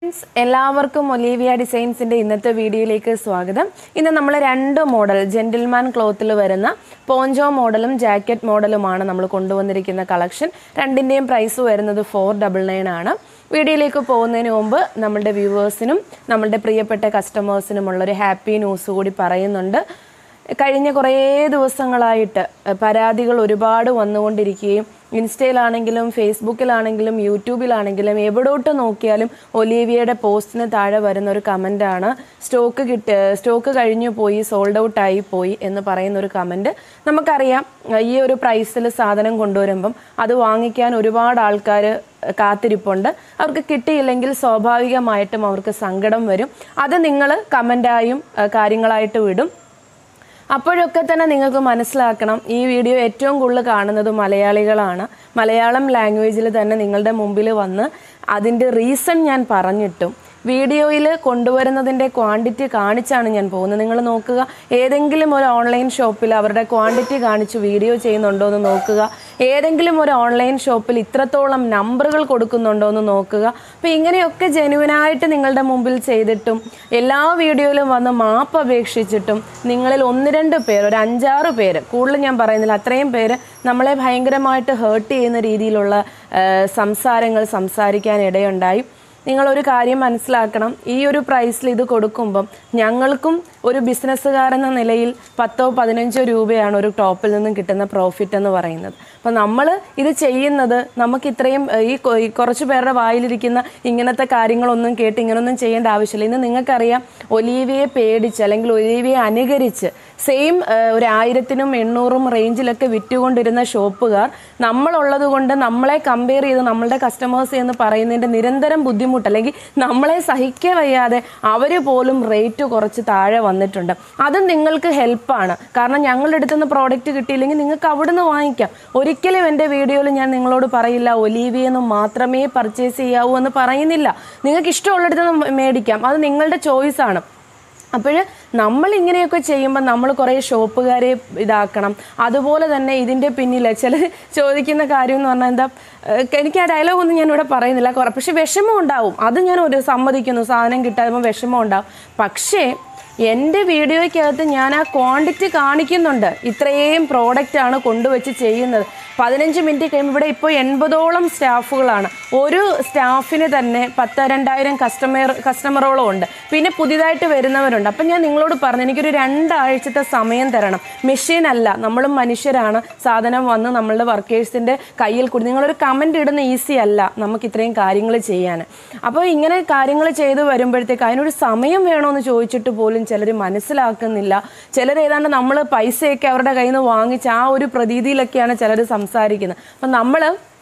friends എല്ലാവർക്കും Olivia ഡിസൈൻസിന്റെ ഇന്നത്തെ വീഡിയോയിലേക്ക് സ്വാഗതം ഇന്ന് നമ്മൾ രണ്ട് മോഡൽ ജെന്റിൽമാൻ ക്ലോത്തിൽ വരുന്ന പോഞ്ചോ മോഡലും ജാക്കറ്റ് മോഡലുമാണ് നമ്മൾ കൊണ്ടുവന്നിരിക്കുന്ന കളക്ഷൻ രണ്ടിൻ്റെയും പ്രൈസ് വരുന്നത് ഫോർ ഡബിൾ നയൻ ആണ് വീഡിയോയിലേക്ക് പോകുന്നതിന് മുമ്പ് നമ്മളുടെ വ്യൂവേഴ്സിനും നമ്മളുടെ പ്രിയപ്പെട്ട കസ്റ്റമേഴ്സിനുമുള്ള ഒരു ഹാപ്പി ന്യൂസ് കൂടി പറയുന്നുണ്ട് കഴിഞ്ഞ കുറേ ദിവസങ്ങളായിട്ട് പരാതികൾ ഒരുപാട് വന്നുകൊണ്ടിരിക്കുകയും ഇൻസ്റ്റയിലാണെങ്കിലും ഫേസ്ബുക്കിലാണെങ്കിലും യൂട്യൂബിലാണെങ്കിലും എവിടോട്ട് നോക്കിയാലും ഒലീവിയയുടെ പോസ്റ്റിന് താഴെ വരുന്ന ഒരു കമൻ്റാണ് സ്റ്റോക്ക് കിട്ട് സ്റ്റോക്ക് കഴിഞ്ഞു പോയി സോൾഡ് ഔട്ട് ആയി പോയി എന്ന് പറയുന്ന ഒരു കമൻറ്റ് നമുക്കറിയാം ഈ ഒരു പ്രൈസിൽ സാധനം കൊണ്ടുവരുമ്പം അത് വാങ്ങിക്കാൻ ഒരുപാട് ആൾക്കാർ കാത്തിരിപ്പുണ്ട് അവർക്ക് കിട്ടിയില്ലെങ്കിൽ സ്വാഭാവികമായിട്ടും അവർക്ക് സങ്കടം വരും അത് നിങ്ങൾ കമൻ്റായും കാര്യങ്ങളായിട്ട് വിടും അപ്പോഴൊക്കെ തന്നെ നിങ്ങൾക്ക് മനസ്സിലാക്കണം ഈ വീഡിയോ ഏറ്റവും കൂടുതൽ കാണുന്നത് മലയാളികളാണ് മലയാളം ലാംഗ്വേജിൽ തന്നെ നിങ്ങളുടെ മുമ്പിൽ വന്ന് അതിൻ്റെ റീസൺ ഞാൻ പറഞ്ഞിട്ടും വീഡിയോയിൽ കൊണ്ടുവരുന്നതിൻ്റെ ക്വാണ്ടിറ്റി കാണിച്ചാണ് ഞാൻ പോകുന്നത് നിങ്ങൾ നോക്കുക ഏതെങ്കിലും ഒരു ഓൺലൈൻ ഷോപ്പിൽ അവരുടെ ക്വാണ്ടിറ്റി കാണിച്ച് വീഡിയോ ചെയ്യുന്നുണ്ടോ എന്ന് നോക്കുക ഏതെങ്കിലും ഒരു ഓൺലൈൻ ഷോപ്പിൽ ഇത്രത്തോളം നമ്പറുകൾ കൊടുക്കുന്നുണ്ടോ എന്ന് നോക്കുക അപ്പോൾ ഇങ്ങനെയൊക്കെ ജെനുവിനായിട്ട് നിങ്ങളുടെ മുമ്പിൽ ചെയ്തിട്ടും എല്ലാ വീഡിയോയിലും വന്ന് മാപ്പ് അപേക്ഷിച്ചിട്ടും നിങ്ങളിൽ ഒന്ന് രണ്ട് പേർ ഒരു അഞ്ചാറ് പേര് കൂടുതൽ ഞാൻ പറയുന്നില്ല അത്രയും പേര് നമ്മളെ ഭയങ്കരമായിട്ട് ഹേർട്ട് ചെയ്യുന്ന രീതിയിലുള്ള ആ, സംസാരങ്ങൾ സംസാരിക്കാൻ ഇടയുണ്ടായി നിങ്ങളൊരു കാര്യം മനസ്സിലാക്കണം ഈ ഒരു പ്രൈസിൽ ഇത് കൊടുക്കുമ്പം ഞങ്ങൾക്കും ഒരു ബിസിനസ്സുകാരെന്ന നിലയിൽ പത്തോ പതിനഞ്ചോ രൂപയാണ് ഒരു ടോപ്പിൽ നിന്നും കിട്ടുന്ന പ്രോഫിറ്റ് എന്ന് പറയുന്നത് അപ്പം നമ്മൾ ഇത് ചെയ്യുന്നത് നമുക്ക് ഇത്രയും ഏഹ്, ഈ കൊ- ഈ കുറച്ച് പേരുടെ വായിലിരിക്കുന്ന ഇങ്ങനത്തെ കാര്യങ്ങളൊന്നും കേട്ട് ഇങ്ങനൊന്നും ചെയ്യേണ്ട ആവശ്യമില്ല ഇന്ന് നിങ്ങൾക്കറിയാം ഒലീവിയെ പേടിച്ച് അല്ലെങ്കിൽ ഒലീവിയെ അനുകരിച്ച് സെയിം ഒരു ആയിരത്തിനും എണ്ണൂറും റേഞ്ചിലൊക്കെ വിറ്റുകൊണ്ടിരുന്ന ഷോപ്പുകാർ നമ്മളുള്ളത് കൊണ്ട് നമ്മളെ കമ്പയർ ചെയ്ത് നമ്മളുടെ കസ്റ്റമേഴ്സ് എന്ന് പറയുന്നതിൻ്റെ നിരന്തരം ബുദ്ധിമുട്ട് അല്ലെങ്കിൽ നമ്മളെ സഹിക്കേ വയ്യാതെ അവർ പോലും റേറ്റ് കുറച്ച് താഴെ വന്നിട്ടുണ്ട് അതും നിങ്ങൾക്ക് ഹെൽപ്പാണ് കാരണം ഞങ്ങളുടെ അടുത്ത് നിന്ന് പ്രോഡക്റ്റ് കിട്ടിയില്ലെങ്കിൽ നിങ്ങൾക്ക് അവിടുന്ന് വാങ്ങിക്കാം ഒരിക്കലും എൻ്റെ വീഡിയോയിൽ ഞാൻ നിങ്ങളോട് പറയില്ല ഒലീവിയെന്ന് മാത്രമേ പർച്ചേസ് ചെയ്യാവൂ എന്ന് പറയുന്നില്ല നിങ്ങൾക്ക് ഇഷ്ടമുള്ളിടത്ത് നിന്ന് മേടിക്കാം അത് നിങ്ങളുടെ ചോയ്സാണ് അപ്പോൾ നമ്മൾ ഇങ്ങനെയൊക്കെ ചെയ്യുമ്പോൾ നമ്മൾ കുറേ ഷോപ്പുകാരെ ഇതാക്കണം അതുപോലെ തന്നെ ഇതിൻ്റെ പിന്നിൽ ചില ചോദിക്കുന്ന കാര്യം എന്ന് പറഞ്ഞാൽ എന്താ ഏഹ് എനിക്ക് ആ ഡയലോഗ് ഒന്നും ഞാൻ ഇവിടെ പറയുന്നില്ല കുറേ പക്ഷെ വിഷമം ഉണ്ടാവും അത് ഞാൻ ഒരു സമ്മതിക്കുന്നു സാധനം കിട്ടാതെ വിഷമം ഉണ്ടാവും പക്ഷേ എൻ്റെ വീഡിയോയ്ക്കകത്ത് ഞാൻ ആ ക്വാണ്ടിറ്റി കാണിക്കുന്നുണ്ട് ഇത്രയും പ്രോഡക്റ്റ് ആണ് കൊണ്ടുവച്ച് ചെയ്യുന്നത് പതിനഞ്ച് മിനിറ്റ് കഴിയുമ്പോൾ ഇവിടെ ഇപ്പോൾ എൺപതോളം സ്റ്റാഫുകളാണ് ഒരു സ്റ്റാഫിന് തന്നെ പത്ത് രണ്ടായിരം കസ്റ്റമർ കസ്റ്റമറോളം ഉണ്ട് പിന്നെ പുതിയതായിട്ട് വരുന്നവരുണ്ട് അപ്പം ഞാൻ നിങ്ങളോട് പറഞ്ഞു എനിക്കൊരു രണ്ടാഴ്ചത്തെ സമയം തരണം മെഷീൻ അല്ല നമ്മളും മനുഷ്യരാണ് സാധനം വന്ന് നമ്മളുടെ വർക്കേഴ്സിൻ്റെ കയ്യിൽ കൂടി നിങ്ങളൊരു കമൻറ്റ് ഇടുന്ന ഈസി അല്ല നമുക്ക് ഇത്രയും കാര്യങ്ങൾ ചെയ്യാൻ അപ്പോൾ ഇങ്ങനെ കാര്യങ്ങൾ ചെയ്ത് വരുമ്പോഴത്തേക്ക് അതിനൊരു സമയം വേണമെന്ന് ചോദിച്ചിട്ട് പോലും ചിലർ മനസ്സിലാക്കുന്നില്ല ചിലർ ഏതാണ്ട് നമ്മൾ പൈസയൊക്കെ അവരുടെ കയ്യിൽ നിന്ന് വാങ്ങിച്ച് ആ ഒരു പ്രതീതിയിലൊക്കെയാണ് ചിലർ സംസാരിക്കുന്നത് അപ്പം നമ്മൾ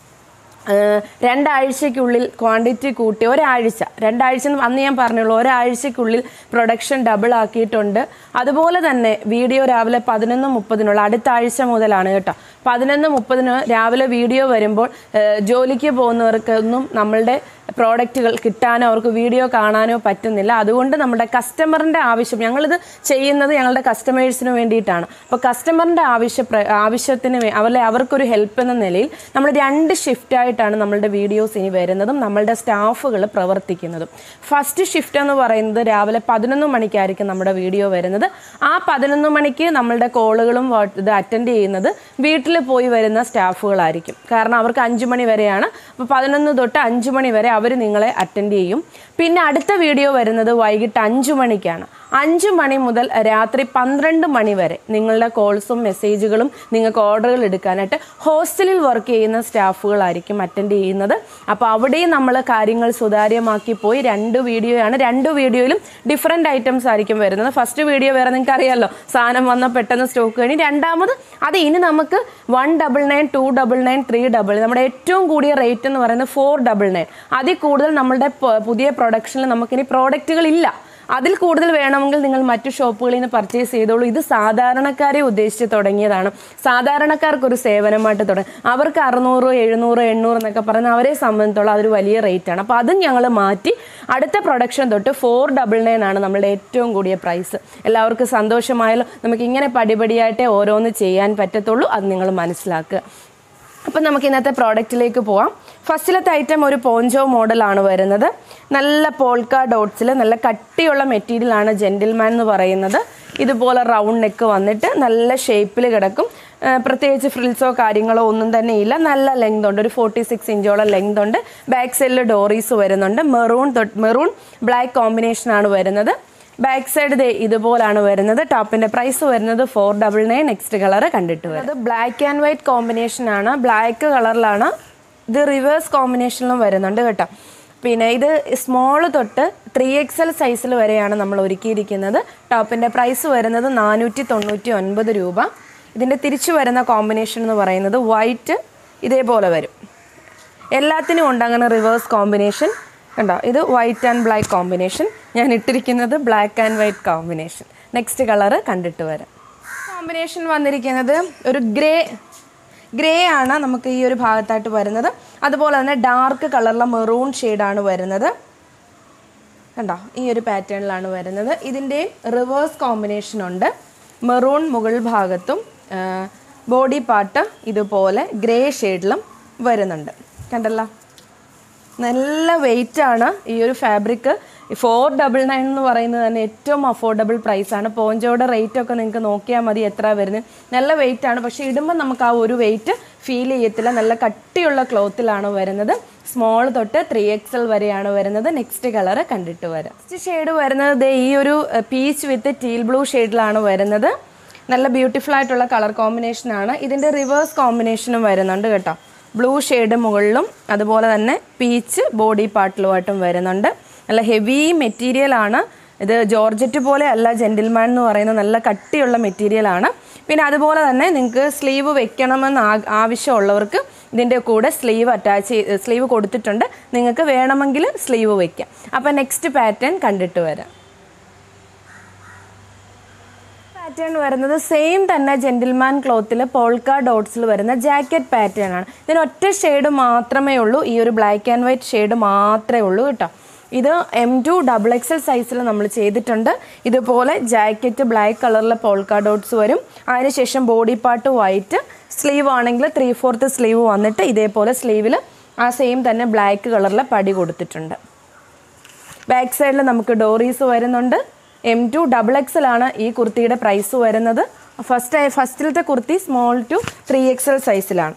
ഏഹ് രണ്ടാഴ്ചയ്ക്കുള്ളിൽ ക്വാണ്ടിറ്റി കൂട്ടി ഒരാഴ്ച രണ്ടാഴ്ച എന്ന് അന്ന് ഞാൻ പറഞ്ഞുള്ളൂ ഒരാഴ്ചയ്ക്കുള്ളിൽ പ്രൊഡക്ഷൻ ഡബിൾ ആക്കിയിട്ടുണ്ട് അതുപോലെ തന്നെ വീഡിയോ രാവിലെ പതിനൊന്ന് മുപ്പതിനുള്ള അടുത്ത ആഴ്ച മുതലാണ് കേട്ടോ പതിനൊന്ന് മുപ്പതിന് രാവിലെ വീഡിയോ വരുമ്പോൾ ഏഹ് ജോലിക്ക് പോകുന്നവർക്കൊന്നും നമ്മളുടെ പ്രോഡക്റ്റുകൾ കിട്ടാനോ അവർക്ക് വീഡിയോ കാണാനോ പറ്റുന്നില്ല അതുകൊണ്ട് നമ്മുടെ കസ്റ്റമറിൻ്റെ ആവശ്യം ഞങ്ങളിത് ചെയ്യുന്നത് ഞങ്ങളുടെ കസ്റ്റമേഴ്സിന് വേണ്ടിയിട്ടാണ് അപ്പോൾ കസ്റ്റമറിൻ്റെ ആവശ്യ പ്ര- ആവശ്യത്തിന് വേ- അവരെ അവർക്കൊരു ഹെൽപ്പ് എന്ന നിലയിൽ നമ്മൾ രണ്ട് ഷിഫ്റ്റായിട്ടാണ് നമ്മളുടെ വീഡിയോസ് ഇനി വരുന്നതും നമ്മളുടെ സ്റ്റാഫുകൾ പ്രവർത്തിക്കുന്നതും ഫസ്റ്റ് ഷിഫ്റ്റ് എന്ന് പറയുന്നത് രാവിലെ പതിനൊന്ന് മണിക്കായിരിക്കും നമ്മുടെ വീഡിയോ വരുന്നത് ആ പതിനൊന്ന് മണിക്ക് നമ്മളുടെ കോളുകളും വാ- ഇത് അറ്റൻഡ് ചെയ്യുന്നത് വീട്ടിൽ പോയി വരുന്ന സ്റ്റാഫുകളായിരിക്കും കാരണം അവർക്ക് അഞ്ച് മണി വരെയാണ് അപ്പോൾ പതിനൊന്ന് തൊട്ട് അഞ്ച് മണി വരെ അവർ നിങ്ങളെ അറ്റൻഡ് ചെയ്യും പിന്നെ അടുത്ത വീഡിയോ വരുന്നത് വൈകിട്ട് അഞ്ച് മണിക്കാണ് അഞ്ച് മണി മുതൽ രാത്രി പന്ത്രണ്ട് മണി വരെ നിങ്ങളുടെ കോൾസും മെസ്സേജുകളും നിങ്ങൾക്ക് ഓർഡറുകൾ എടുക്കാനായിട്ട് ഹോസ്റ്റലിൽ വർക്ക് ചെയ്യുന്ന സ്റ്റാഫുകളായിരിക്കും അറ്റൻഡ് ചെയ്യുന്നത് അപ്പോൾ അവിടെയും നമ്മൾ കാര്യങ്ങൾ സുതാര്യമാക്കി പോയി രണ്ട് വീഡിയോയാണ് രണ്ട് വീഡിയോയിലും ഡിഫറെൻറ്റ് ഐറ്റംസ് ആയിരിക്കും വരുന്നത് ഫസ്റ്റ് വീഡിയോ വേറെ നിങ്ങൾക്ക് അറിയാമല്ലോ സാധനം വന്ന പെട്ടെന്ന് സ്റ്റോക്ക് കഴിഞ്ഞ് രണ്ടാമത് അത് ഇനി നമുക്ക് one double nine two double nine three double നമ്മുടെ ഏറ്റവും കൂടിയ റേറ്റ് എന്ന് പറയുന്നത് ഫോർ ഡബിൾ നയൻ അതിൽ കൂടുതൽ നമ്മളുടെ പ- പുതിയ പ്രൊഡക്ഷനിൽ നമുക്കിനി പ്രോഡക്റ്റുകൾ ഇല്ല അതിൽ കൂടുതൽ വേണമെങ്കിൽ നിങ്ങൾ മറ്റു ഷോപ്പുകളിൽ നിന്ന് പർച്ചേസ് ചെയ്തോളൂ ഇത് സാധാരണക്കാരെ ഉദ്ദേശിച്ച് തുടങ്ങിയതാണ് സാധാരണക്കാർക്ക് ഒരു സേവനമായിട്ട് തുടങ്ങി അവർക്ക് അറുന്നൂറ് എഴുന്നൂറ് എണ്ണൂറ് എന്നൊക്കെ പറയുന്ന അവരെ സംബന്ധിച്ചോളം അതൊരു വലിയ റേറ്റാണ് അപ്പോൾ അതും ഞങ്ങൾ മാറ്റി അടുത്ത പ്രൊഡക്ഷൻ തൊട്ട് ഫോർ ഡബിൾ നയൻ ആണ് നമ്മുടെ ഏറ്റവും കൂടിയ പ്രൈസ് എല്ലാവർക്കും സന്തോഷമായാലും നമുക്ക് ഇങ്ങനെ പടിപടിയായിട്ടേ ഓരോന്ന് ചെയ്യാൻ പറ്റത്തുള്ളൂ അത് നിങ്ങൾ മനസ്സിലാക്കുക അപ്പം നമുക്ക് ഇന്നത്തെ പ്രോഡക്റ്റിലേക്ക് പോവാം ഫസ്റ്റിലത്തെ ഐറ്റം ഒരു പോഞ്ചോ മോഡലാണ് വരുന്നത് നല്ല പോൾക്ക ഡോട്ട്സിൽ നല്ല കട്ടിയുള്ള മെറ്റീരിയലാണ് ജെൻറ്റിൽമാൻ എന്ന് പറയുന്നത് ഇതുപോലെ റൗണ്ട് നെക്ക് വന്നിട്ട് നല്ല ഷേപ്പിൽ കിടക്കും ആ, പ്രത്യേകിച്ച് ഫ്രിൽസോ കാര്യങ്ങളോ ഒന്നും തന്നെ ഇല്ല നല്ല ലെങ്ത് ഉണ്ട് ഒരു ഫോർട്ടി സിക്സ് ഇഞ്ചോളം ലെങ്ത് ഉണ്ട് ബാക്ക് സൈഡിൽ ഡോറീസ് വരുന്നുണ്ട് മെറൂൺ തൊട്ട് മെറൂൺ ബ്ലാക്ക് കോമ്പിനേഷനാണ് വരുന്നത് ബാക്ക് സൈഡ് ദേ ഇതുപോലാണ് വരുന്നത് ടോപ്പിന്റെ പ്രൈസ് വരുന്നത് four double nine next colour കണ്ടിട്ട് വരുന്നത് ബ്ലാക്ക് ആൻഡ് വൈറ്റ് കോമ്പിനേഷൻ ആണ് ബ്ലാക്ക് കളറിലാണ് ഇത് റിവേഴ്സ് കോമ്പിനേഷനിലും വരുന്നുണ്ട് കേട്ടോ പിന്നെ ഇത് സ്മോൾ തൊട്ട് ത്രീ എക്സ് എൽ സൈസിൽ വരെയാണ് നമ്മൾ ഒരുക്കിയിരിക്കുന്നത് ടോപ്പിന്റെ പ്രൈസ് വരുന്നത് നാനൂറ്റി തൊണ്ണൂറ്റി ഒൻപത് രൂപ ഇതിന്റെ തിരിച്ചു വരുന്ന കോമ്പിനേഷൻ എന്ന് പറയുന്നത് വൈറ്റ് ഇതേപോലെ വരും എല്ലാത്തിനും ഉണ്ട് അങ്ങനെ റിവേഴ്സ് കോമ്പിനേഷൻ കണ്ടോ ഇത് വൈറ്റ് ആൻഡ് ബ്ലാക്ക് കോമ്പിനേഷൻ ഞാൻ ഇട്ടിരിക്കുന്നത് black and white combination next colour കണ്ടിട്ട് വരാം കോമ്പിനേഷൻ വന്നിരിക്കുന്നത് ഒരു ഗ്രേ ഗ്രേ ആണ് നമുക്ക് ഈ ഒരു ഭാഗത്തായിട്ട് വരുന്നത് അതുപോലെ തന്നെ ഡാർക്ക് കളറിലെ മെറൂൺ ഷെയ്ഡാണ് വരുന്നത് കണ്ടോ ഈ ഒരു പാറ്റേണിലാണ് വരുന്നത് ഇതിൻ്റെ റിവേഴ്സ് കോമ്പിനേഷൻ ഉണ്ട് മെറൂൺ മുകൾ ഭാഗത്തും ബോഡി പാർട്ട് ഇതുപോലെ ഗ്രേ ഷെയ്ഡിലും വരുന്നുണ്ട് കണ്ടല്ലോ നല്ല വെയിറ്റ് ആണ് ഈ ഒരു ഫാബ്രിക് ഫോർ ഡബിൾ നയൻ എന്ന് പറയുന്നത് തന്നെ ഏറ്റവും അഫോർഡബിൾ പ്രൈസാണ് പോഞ്ചോയുടെ റേറ്റ് ഒക്കെ നിങ്ങൾക്ക് നോക്കിയാൽ മതി എത്ര വരുന്നത് നല്ല വെയിറ്റ് ആണ് പക്ഷേ ഇടുമ്പോൾ നമുക്ക് ആ ഒരു വെയിറ്റ് ഫീൽ ചെയ്യത്തില്ല നല്ല കട്ടിയുള്ള ക്ലോത്തിലാണ് വരുന്നത് സ്മോൾ തൊട്ട് ത്രീ എക്സ് എൽ വരെയാണ് വരുന്നത് നെക്സ്റ്റ് കളർ കണ്ടിട്ട് വരാം നെക്സ്റ്റ് ഷെയ്ഡ് വരുന്നത് ദേ ഈ ഒരു പീച്ച് വിത്ത് ടീൽ ബ്ലൂ ഷെയ്ഡിലാണ് വരുന്നത് നല്ല ബ്യൂട്ടിഫുൾ ആയിട്ടുള്ള കളർ കോമ്പിനേഷൻ ആണ് ഇതിൻ്റെ റിവേഴ്സ് കോമ്പിനേഷനും വരുന്നുണ്ട് കേട്ടോ ബ്ലൂ ഷെയ്ഡ് മുകളിലും അതുപോലെ തന്നെ പീച്ച് ബോഡി പാർട്ടിലുമായിട്ടും വരുന്നുണ്ട് നല്ല ഹെവി മെറ്റീരിയൽ ആണ് ഇത് ജോർജറ്റ് പോലെ അല്ല ജെൻറ്റിൽമാൻ എന്ന് പറയുന്ന നല്ല കട്ടിയുള്ള മെറ്റീരിയൽ ആണ് പിന്നെ അതുപോലെ തന്നെ നിങ്ങൾക്ക് സ്ലീവ് വെക്കണമെന്ന് ആ- ആവശ്യമുള്ളവർക്ക് ഇതിൻ്റെ കൂടെ സ്ലീവ് അറ്റാച്ച് ചെയ്ത് സ്ലീവ് കൊടുത്തിട്ടുണ്ട് നിങ്ങൾക്ക് വേണമെങ്കിൽ സ്ലീവ് വെക്കാം അപ്പോൾ നെക്സ്റ്റ് പാറ്റേൺ കണ്ടിട്ട് വരാം പാറ്റേൺ വരുന്നത് സെയിം തന്നെ ജെന്റിൽമാൻ ക്ലോത്തിൽ പോൾക്ക ഡോട്ട്സിൽ വരുന്ന ജാക്കറ്റ് പാറ്റേൺ ആണ് ഇതിന് ഒറ്റ ഷെയ്ഡ് മാത്രമേ ഉള്ളൂ ഈ ഒരു ബ്ലാക്ക് ആൻഡ് വൈറ്റ് ഷെയ്ഡ് മാത്രമേ ഉള്ളൂ കേട്ടോ ഇത് എം ടു ഡബിൾ എക്സൽ സൈസിൽ നമ്മൾ ചെയ്തിട്ടുണ്ട് ഇതുപോലെ ജാക്കറ്റ് ബ്ലാക്ക് കളറിലെ പോൾക്ക ഡോട്ട്സ് വരും അതിനുശേഷം ബോഡി പാർട്ട് വൈറ്റ് സ്ലീവ് ആണെങ്കിൽ ത്രീ ഫോർത്ത് സ്ലീവ് വന്നിട്ട് ഇതേപോലെ സ്ലീവിൽ ആ സെയിം തന്നെ ബ്ലാക്ക് കളറിലെ പടി കൊടുത്തിട്ടുണ്ട് ബാക്ക് സൈഡിൽ നമുക്ക് ഡോറീസ് വരുന്നുണ്ട് എം ടു ഡബിൾ എക്സൽ ആണ് ഈ കുർത്തിയുടെ പ്രൈസ് വരുന്നത് ഫസ്റ്റ് ഫസ്റ്റിലത്തെ kurti small to three XL സൈസിലാണ്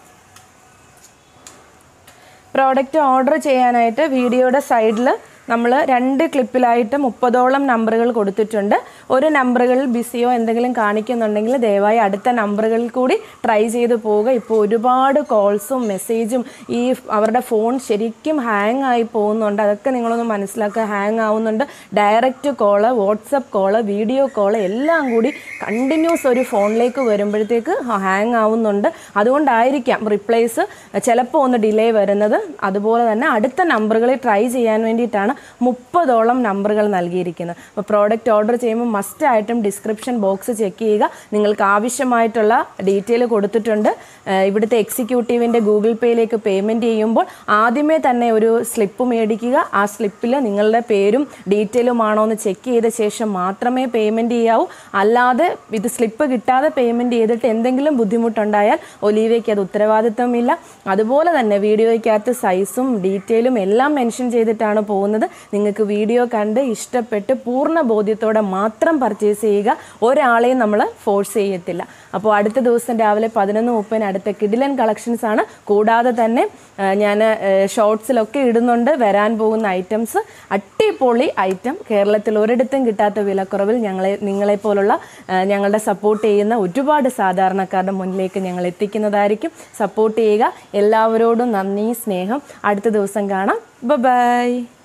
പ്രോഡക്റ്റ് ഓർഡർ ചെയ്യാനായിട്ട് വീഡിയോയുടെ സൈഡിൽ നമ്മൾ രണ്ട് ക്ലിപ്പിലായിട്ട് മുപ്പതോളം നമ്പറുകൾ കൊടുത്തിട്ടുണ്ട് ഒരു നമ്പറുകളിൽ ബിസിയോ എന്തെങ്കിലും കാണിക്കുന്നുണ്ടെങ്കിൽ ദയവായി അടുത്ത നമ്പറുകളിൽ കൂടി ട്രൈ ചെയ്ത് പോവുക ഇപ്പോൾ ഒരുപാട് കോൾസും മെസ്സേജും ഈ അവരുടെ ഫോൺ ശരിക്കും ഹാങ് ആയി പോകുന്നുണ്ട് അതൊക്കെ നിങ്ങളൊന്ന് മനസ്സിലാക്കുക ഹാങ് ആവുന്നുണ്ട് direct call WhatsApp call video call എല്ലാം കൂടി കണ്ടിന്യൂസ് ഒരു ഫോണിലേക്ക് വരുമ്പോഴത്തേക്ക് ഹാങ് ആവുന്നുണ്ട് അതുകൊണ്ടായിരിക്കാം റിപ്ലേസ് ചിലപ്പോൾ ഒന്ന് ഡിലേ വരുന്നത് അതുപോലെ തന്നെ അടുത്ത നമ്പറുകളിൽ ട്രൈ ചെയ്യാൻ വേണ്ടിയിട്ടാണ് മുപ്പതോളം നമ്പറുകൾ നൽകിയിരിക്കുന്നത് അപ്പോൾ പ്രോഡക്റ്റ് ഓർഡർ ചെയ്യുമ്പോൾ മസ്റ്റ് ആയിട്ടും ഡിസ്ക്രിപ്ഷൻ ബോക്സ് ചെക്ക് ചെയ്യുക നിങ്ങൾക്ക് ആവശ്യമായിട്ടുള്ള ഡീറ്റെയിൽ കൊടുത്തിട്ടുണ്ട് ഏഹ് ഇവിടുത്തെ എക്സിക്യൂട്ടീവിൻ്റെ ഗൂഗിൾ പേയിലേക്ക് പേയ്മെൻറ്റ് ചെയ്യുമ്പോൾ ആദ്യമേ തന്നെ ഒരു സ്ലിപ്പ് മേടിക്കുക ആ സ്ലിപ്പിൽ നിങ്ങളുടെ പേരും ഡീറ്റെയിലും ആണോ എന്ന് ചെക്ക് ചെയ്ത ശേഷം മാത്രമേ പേയ്മെൻറ്റ് ചെയ്യാവൂ അല്ലാതെ ഇത് സ്ലിപ്പ് കിട്ടാതെ പേയ്മെൻറ്റ് ചെയ്തിട്ട് എന്തെങ്കിലും ബുദ്ധിമുട്ടുണ്ടായാൽ ഒലീവയ്ക്ക് അത് ഉത്തരവാദിത്തമില്ല അതുപോലെ തന്നെ വീഡിയോയ്ക്കകത്ത് സൈസും ഡീറ്റെയിലും എല്ലാം മെൻഷൻ ചെയ്തിട്ടാണ് പോകുന്നത് നിങ്ങൾക്ക് വീഡിയോ കണ്ട് ഇഷ്ടപ്പെട്ട് പൂർണ്ണ ബോധ്യത്തോടെ മാത്രം പർച്ചേസ് ചെയ്യുക ഒരാളെയും നമ്മൾ ഫോഴ്സ് ചെയ്യത്തില്ല അപ്പോൾ അടുത്ത ദിവസം രാവിലെ പതിനൊന്ന് മുപ്പതിന് അടുത്ത കിഡിലൻ കളക്ഷൻസ് ആണ് കൂടാതെ തന്നെ ഞാൻ ഷോർട്സിലൊക്കെ ഇടുന്നുണ്ട് വരാൻ പോകുന്ന ഐറ്റംസ് അട്ടിപ്പൊളി ഐറ്റം കേരളത്തിൽ ഒരിടത്തും കിട്ടാത്ത വിലക്കുറവിൽ ഞങ്ങളെ നിങ്ങളെപ്പോലുള്ള ആ, ഞങ്ങളുടെ സപ്പോർട്ട് ചെയ്യുന്ന ഒരുപാട് സാധാരണക്കാരുടെ മുന്നിലേക്ക് ഞങ്ങൾ എത്തിക്കുന്നതായിരിക്കും സപ്പോർട്ട് ചെയ്യുക എല്ലാവരോടും നന്ദി സ്നേഹം അടുത്ത ദിവസം കാണാം ബൈ